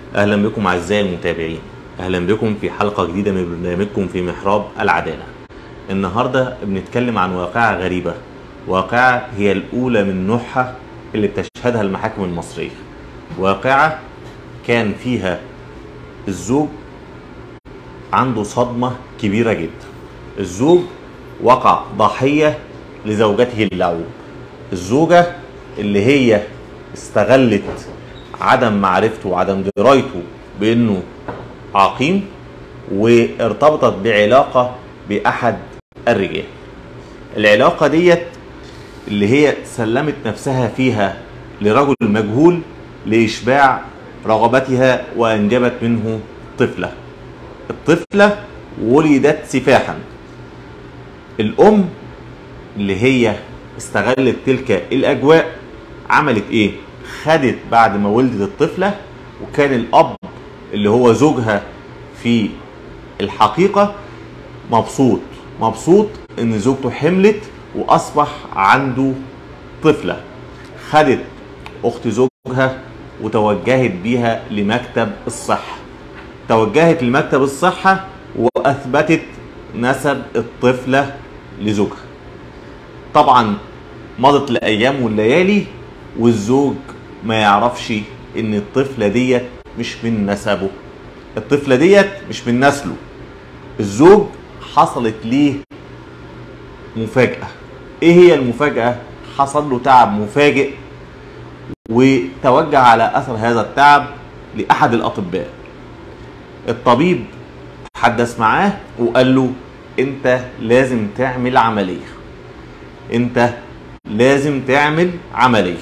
اهلا بكم اعزائي المتابعين اهلا بكم في حلقه جديده من برنامجكم في محراب العداله النهارده بنتكلم عن واقعه غريبه واقعه هي الاولى من نوعها اللي بتشهدها المحاكم المصريه واقعه كان فيها الزوج عنده صدمه كبيره جدا الزوج وقع ضحيه لزوجته اللعوب الزوجه اللي هي استغلت عدم معرفته وعدم درايته بانه عقيم وارتبطت بعلاقه باحد الرجال العلاقه ديت اللي هي سلمت نفسها فيها لرجل مجهول لاشباع رغبتها وانجبت منه طفله الطفله ولدت سفاحا الام اللي هي استغلت تلك الاجواء عملت ايه خدت بعد ما ولدت الطفله وكان الاب اللي هو زوجها في الحقيقه مبسوط مبسوط ان زوجته حملت واصبح عنده طفله خدت اخت زوجها وتوجهت بيها لمكتب الصحه توجهت لمكتب الصحه واثبتت نسب الطفله لزوجها طبعا مضت الايام والليالي والزوج ما يعرفش ان الطفله ديت مش من نسبه الطفله ديت مش من نسله الزوج حصلت ليه مفاجاه ايه هي المفاجاه حصل له تعب مفاجئ وتوجه على اثر هذا التعب لاحد الاطباء الطبيب تحدث معاه وقال له انت لازم تعمل عمليه انت لازم تعمل عمليه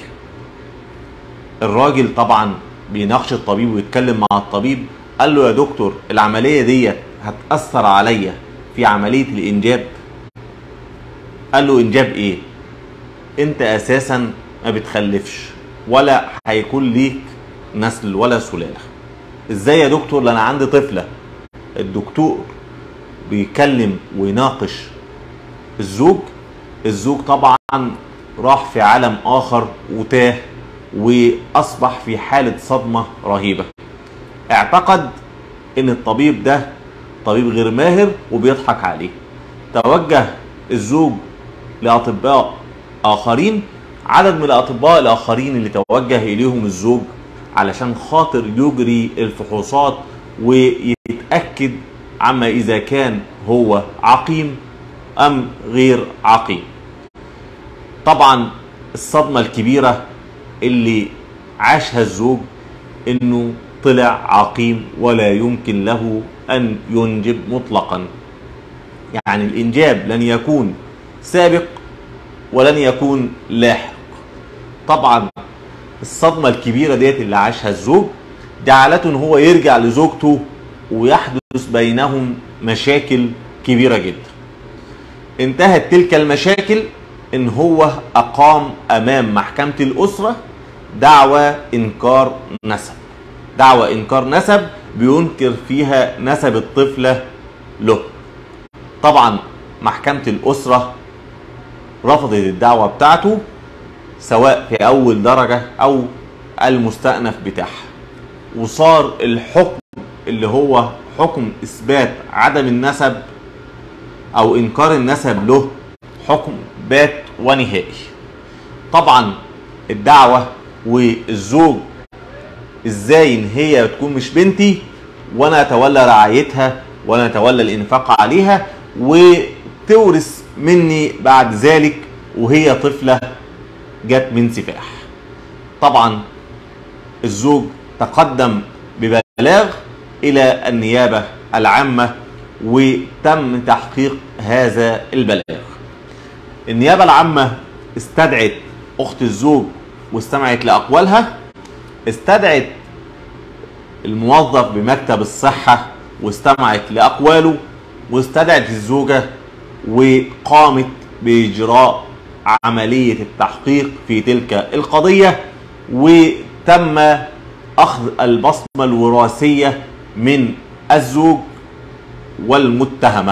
الراجل طبعا بيناقش الطبيب ويتكلم مع الطبيب قال له يا دكتور العمليه ديت هتاثر عليا في عمليه الانجاب قال له انجاب ايه انت اساسا ما بتخلفش ولا هيكون ليك نسل ولا سلاله ازاي يا دكتور لأ انا عندي طفله الدكتور بيكلم ويناقش الزوج الزوج طبعا راح في عالم اخر وتاه واصبح في حاله صدمه رهيبه اعتقد ان الطبيب ده طبيب غير ماهر وبيضحك عليه توجه الزوج لاطباء اخرين عدد من الاطباء الاخرين اللي توجه اليهم الزوج علشان خاطر يجري الفحوصات ويتاكد عما اذا كان هو عقيم ام غير عقيم طبعا الصدمه الكبيره اللي عاشها الزوج انه طلع عقيم ولا يمكن له ان ينجب مطلقا يعني الانجاب لن يكون سابق ولن يكون لاحق طبعا الصدمة الكبيرة ديت اللي عاشها الزوج جعلته ان هو يرجع لزوجته ويحدث بينهم مشاكل كبيرة جدا انتهت تلك المشاكل ان هو اقام امام محكمة الاسرة دعوى انكار نسب دعوى انكار نسب بينكر فيها نسب الطفلة له طبعا محكمة الاسرة رفضت الدعوة بتاعته سواء في اول درجة او المستأنف بتاعها وصار الحكم اللي هو حكم اثبات عدم النسب او انكار النسب له حكم بات ونهائي طبعا الدعوة والزوج ازاي ان هي تكون مش بنتي وانا اتولى رعايتها وانا اتولى الانفاق عليها وتورث مني بعد ذلك وهي طفلة جت من سفاح طبعا الزوج تقدم ببلاغ الى النيابة العامة وتم تحقيق هذا البلاغ النيابة العامة استدعت اخت الزوج واستمعت لاقوالها استدعت الموظف بمكتب الصحة واستمعت لاقواله واستدعت الزوجة وقامت باجراء عملية التحقيق في تلك القضية وتم اخذ البصمة الوراثية من الزوج والمتهمة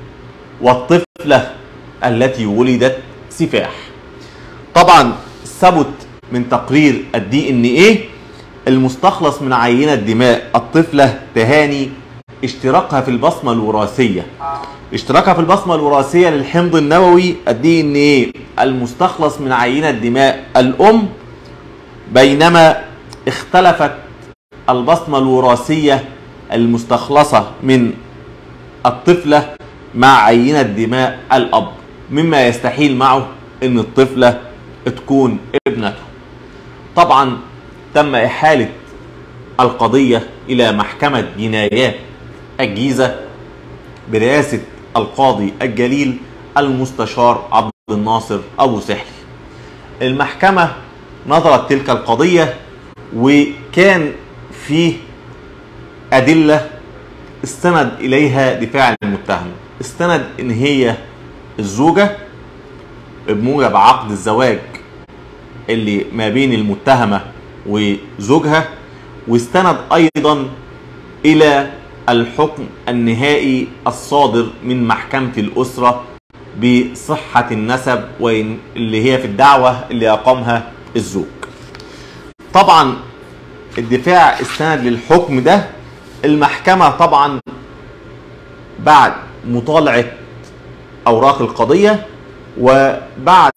والطفلة التي ولدت سفاح طبعا ثبت من تقرير الدي ان ايه المستخلص من عينة دماء الطفلة تهاني اشتراكها في البصمة الوراثية اشتراكها في البصمة الوراثية للحمض النووي الدي ان ايه المستخلص من عينة دماء الأم بينما اختلفت البصمة الوراثية المستخلصة من الطفلة مع عينة دماء الأب مما يستحيل معه أن الطفلة تكون ابنته طبعا تم إحالة القضية إلى محكمة جنايات الجيزة برئاسة القاضي الجليل المستشار عبد الناصر أبو سحلي المحكمة نظرت تلك القضية وكان فيه أدلة استند إليها دفاع المتهم استند إن هي الزوجة بموجب عقد الزواج اللي ما بين المتهمة وزوجها واستند أيضا إلى الحكم النهائي الصادر من محكمة الأسرة بصحة النسب وإن اللي هي في الدعوة اللي أقامها الزوج طبعا الدفاع استند للحكم ده المحكمة طبعا بعد مطالعة أوراق القضية وبعد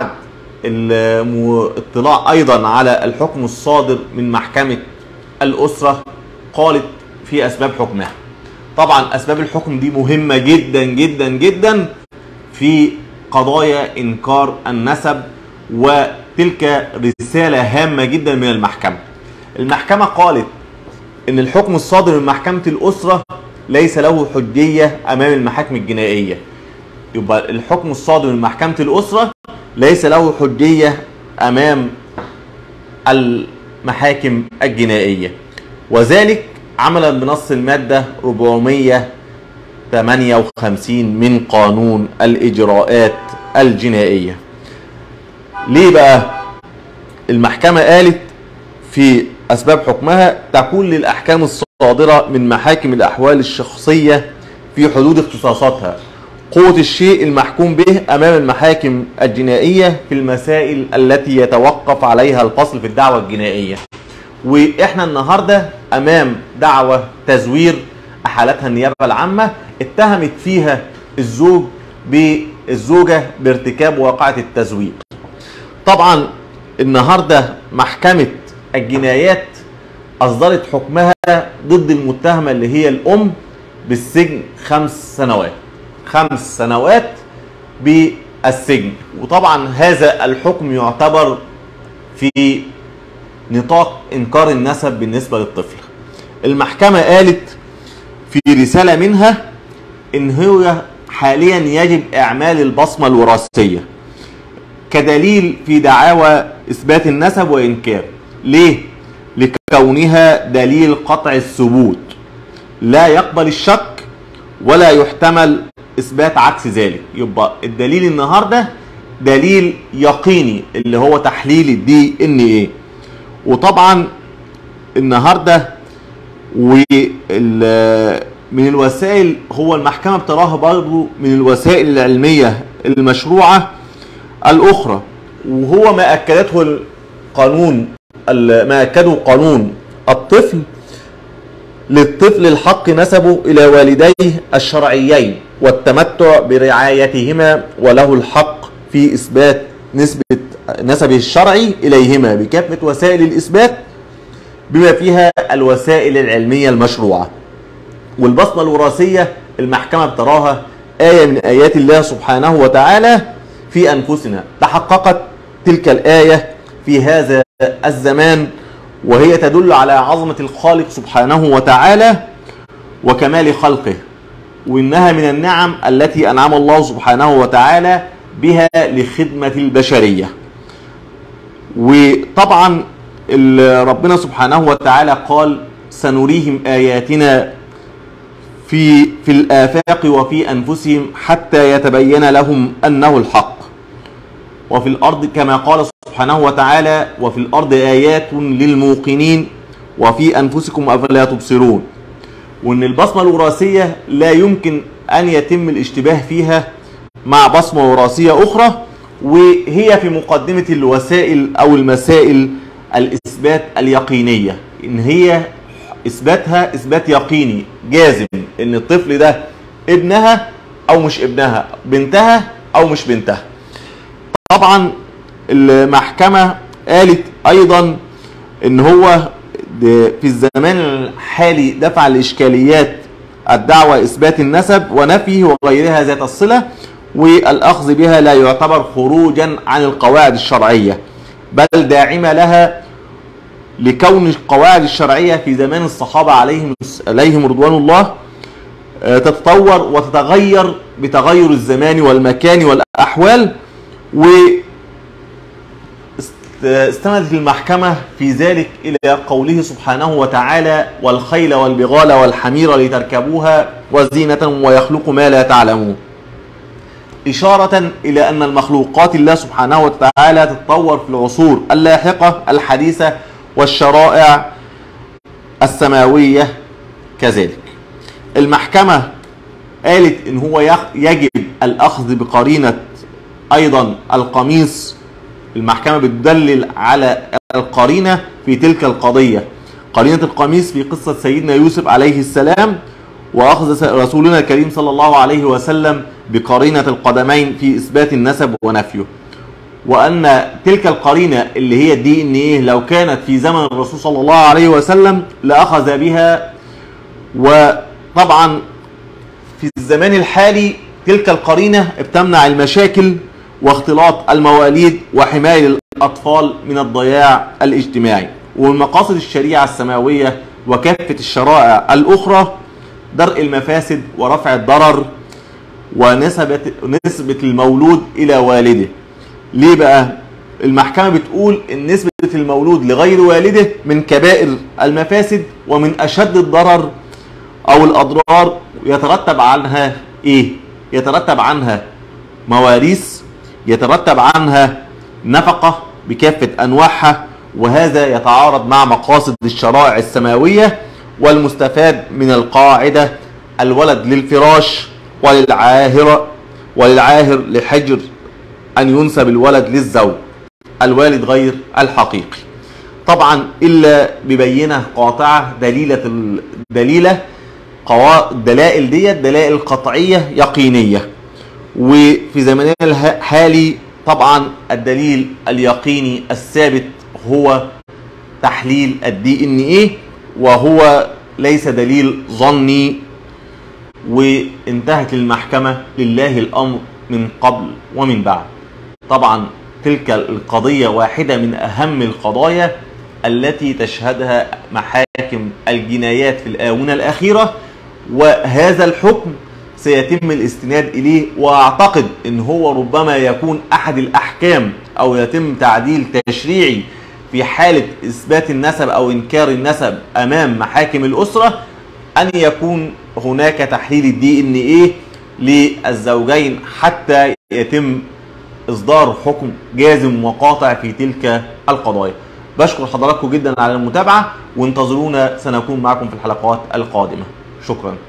الاطلاع أيضا على الحكم الصادر من محكمة الأسرة قالت في أسباب حكمها طبعا أسباب الحكم دي مهمة جدا جدا جدا في قضايا إنكار النسب وتلك رسالة هامة جدا من المحكمة المحكمة قالت ان الحكم الصادر من محكمة الاسرة ليس له حجية امام المحاكم الجنائية يبقى الحكم الصادر من محكمة الاسرة ليس له حجية امام المحاكم الجنائية وذلك عملا بنص المادة 458 من قانون الاجراءات الجنائية ليه بقى المحكمة قالت في أسباب حكمها تكون للأحكام الصادرة من محاكم الأحوال الشخصية في حدود اختصاصاتها قوة الشيء المحكوم به أمام المحاكم الجنائية في المسائل التي يتوقف عليها الفصل في الدعوة الجنائية وإحنا النهاردة أمام دعوة تزوير أحالتها النيابة العامة اتهمت فيها الزوج بالزوجة بارتكاب واقعة التزوير طبعا النهاردة محكمة الجنايات أصدرت حكمها ضد المتهمة اللي هي الأم بالسجن خمس سنوات خمس سنوات بالسجن وطبعا هذا الحكم يعتبر في نطاق إنكار النسب بالنسبة للطفل المحكمة قالت في رسالة منها إن هو حاليا يجب إعمال البصمة الوراثية كدليل في دعاوى إثبات النسب وإنكاره ليه؟ لكونها دليل قطع الثبوت لا يقبل الشك ولا يحتمل اثبات عكس ذلك يبقى الدليل النهارده دليل يقيني اللي هو تحليل الدي ان ايه وطبعا النهارده من الوسائل هو المحكمه بتراها برضه من الوسائل العلميه المشروعه الاخرى وهو ما اكدته القانون ما أكده قانون الطفل للطفل الحق نسبه إلى والديه الشرعيين والتمتع برعايتهما وله الحق في إثبات نسبة نسبه الشرعي إليهما بكافة وسائل الإثبات بما فيها الوسائل العلمية المشروعة والبصمة الوراثية المحكمة بتراها آية من آيات الله سبحانه وتعالى في أنفسنا تحققت تلك الآية في هذا الزمان وهي تدل على عظمة الخالق سبحانه وتعالى وكمال خلقه وإنها من النعم التي أنعم الله سبحانه وتعالى بها لخدمة البشرية وطبعا ربنا سبحانه وتعالى قال سنريهم آياتنا في في الآفاق وفي أنفسهم حتى يتبين لهم أنه الحق وفي الأرض كما قال سبحانه وتعالى وفي الأرض آيات للموقنين وفي أنفسكم أفلا تبصرون وأن البصمة الوراثية لا يمكن أن يتم الاشتباه فيها مع بصمة وراثية أخرى وهي في مقدمة الوسائل أو المسائل الإثبات اليقينية ان هي اثباتها اثبات يقيني جازم ان الطفل ده ابنها او مش ابنها بنتها او مش بنتها طبعا المحكمة قالت ايضا ان هو د- في الزمان الحالي دفع الاشكاليات الدعوة اثبات النسب ونفيه وغيرها ذات الصلة والاخذ بها لا يعتبر خروجا عن القواعد الشرعية بل داعمة لها لكون القواعد الشرعية في زمان الصحابة عليهم عليهم رضوان الله آه، تتطور وتتغير بتغير الزمان والمكان والأحوال و است- استندت المحكمة في ذلك إلى قوله سبحانه وتعالى والخيل والبغال والحمير لتركبوها وزينة ويخلق ما لا تعلمون إشارة إلى أن المخلوقات الله سبحانه وتعالى تتطور في العصور اللاحقة الحديثة والشرائع السماوية كذلك المحكمة قالت إن هو يخ- يجب الأخذ بقرينة أيضا القميص المحكمة بتدلل على القرينة في تلك القضية قرينة القميص في قصة سيدنا يوسف عليه السلام وأخذ س- رسولنا الكريم صلى الله عليه وسلم بقرينة القدمين في إثبات النسب ونفيه وأن تلك القرينة اللي هي الدي ان ايه لو كانت في زمن الرسول صلى الله عليه وسلم لأخذ بها وطبعا في الزمان الحالي تلك القرينة بتمنع المشاكل واختلاط المواليد وحماية الأطفال من الضياع الاجتماعي ومن مقاصد الشريعة السماوية وكافة الشرائع الأخرى درء المفاسد ورفع الضرر ونسبة نسبة المولود إلى والده ليه بقى المحكمة بتقول ان نسبة المولود لغير والده من كبائر المفاسد ومن أشد الضرر او الاضرار يترتب عنها ايه يترتب عنها مواريث يترتب عنها نفقة بكافة انواعها وهذا يتعارض مع مقاصد الشرائع السماوية والمستفاد من القاعدة الولد للفراش وللعاهرة وللعاهر لحجر ان ينسب الولد للزوج الوالد غير الحقيقي طبعا الا ببينه قاطعه دليله الدليله قوا... الدلائل ديت دلائل قطعيه يقينيه وفي زماننا الحالي طبعا الدليل اليقيني الثابت هو تحليل الدي ان ايه وهو ليس دليل ظني وانتهت المحكمه لله الامر من قبل ومن بعد طبعا تلك القضيه واحده من اهم القضايا التي تشهدها محاكم الجنايات في الآونة الأخيرة وهذا الحكم سيتم الاستناد إليه وأعتقد أن هو ربما يكون أحد الأحكام أو يتم تعديل تشريعي في حالة إثبات النسب أو إنكار النسب أمام محاكم الأسرة أن يكون هناك تحليل الدي إن إيه للزوجين حتى يتم إصدار حكم جازم وقاطع في تلك القضايا بشكر حضراتكم جدا على المتابعة وانتظرونا سنكون معكم في الحلقات القادمة شكرا